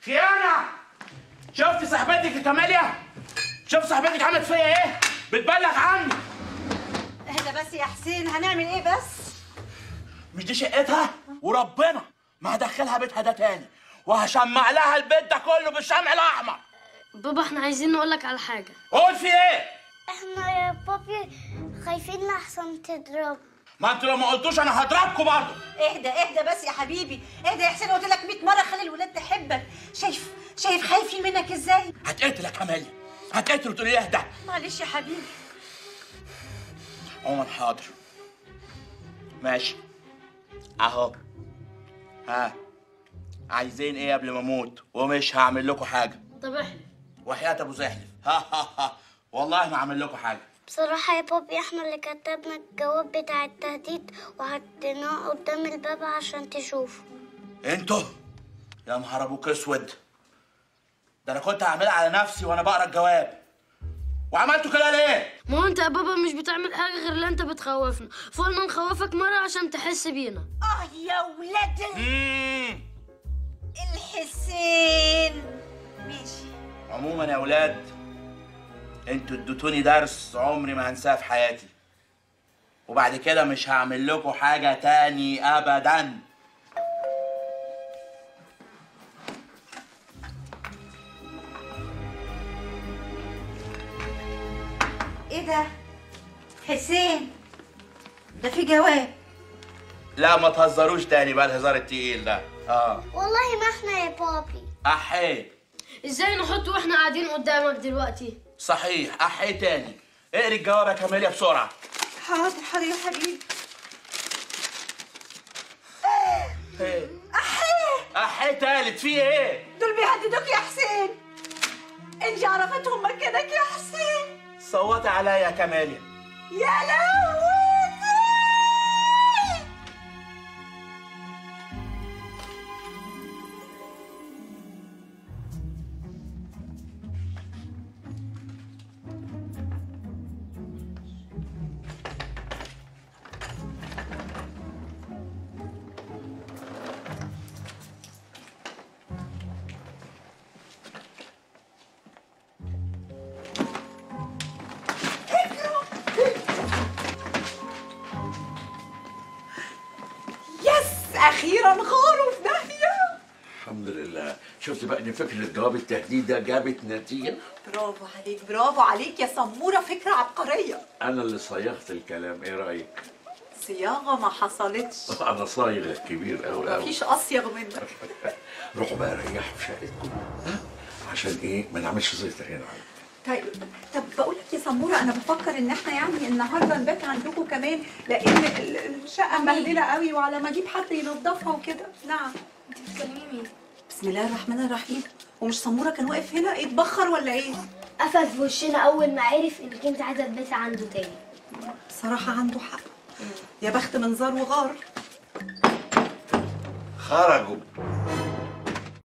خيانة شفت صاحبتك يا كاميليا شفت صاحبتك عملت فيا ايه بتبلغ عني اهدى بس يا حسين هنعمل ايه بس مش دي شقتها وربنا ما هدخلها بيتها ده تاني وهشمع لها البيت ده كله بالشمع الاحمر بابا احنا عايزين نقولك على حاجة قول في ايه احنا يا بابي خايفين لحسن تضرب ما انتوا لو ما قلتوش انا هضربكم برضه اهدى اهدى بس يا حبيبي اهدى يا حسين قلت لك 100 مره خلي الولاد تحبك شايف شايف خايفين منك ازاي هتقتل يا كاميليا هتقتل وتقولي لي اهدى معلش يا حبيبي عمر حاضر ماشي اهو ها عايزين ايه قبل ما اموت ومش هعمل لكم حاجه طب احنا وحياة ابو زحلف ها ها ها والله ما هعمل لكم حاجه بصراحة يا بابي احنا اللي كتبنا الجواب بتاع التهديد وحطيناه قدام الباب عشان تشوفه انتوا يا نهار ابوك اسود ده انا كنت هعملها على نفسي وانا بقرا الجواب وعملتوا كده ليه ما هو انت يا بابا مش بتعمل حاجة غير اللي انت بتخوفنا فقلنا نخوفك مرة عشان تحس بينا اه يا ولاد مم. الحسين ماشي عموما يا اولاد انتوا اديتوني درس عمري ما هنساه في حياتي وبعد كده مش هعمل لكم حاجه تاني ابدا ايه ده حسين ده في جواب لا ما تهزروش تاني بقى الهزار التقيل ده اه والله ما احنا يا بابي احي ازاي نحط واحنا قاعدين قدامك دلوقتي صحيح احي تاني اقري الجواب يا كاميليا بسرعه حاضر حاضر يا حبيبي ايه احي تالت في ايه دول بيهددوك يا حسين انجي عرفتهم مكانك يا حسين صوتي عليا يا كاميليا يا لهوي يس اخيرا غاروا في داهيه الحمد لله شفت بقى ان فكره جواب التهديد ده جابت نتيجه برافو عليك برافو عليك يا سموره فكره عبقريه انا اللي صيغت الكلام ايه رايك صياغه ما حصلتش انا صايغ كبير قوي قوي مفيش اصيغ منك روحوا بقى ريحوا في شقتكم ها عشان ايه ما نعملش زيطه هنا طيب طب بقول لك يا سموره انا بفكر ان احنا يعني النهارده نبات عندكم كمان لان ال- الشقه مبهدله قوي وعلى ما اجيب حد ينظفها وكده نعم انت بتكلمي مين بسم الله الرحمن الرحيم ومش سموره كان واقف هنا اتبخر ولا ايه قفل في وشنا اول ما عرف انك انت عايزه تباتي عنده تاني بصراحه عنده حق يا بخت من زار وغار خرجوا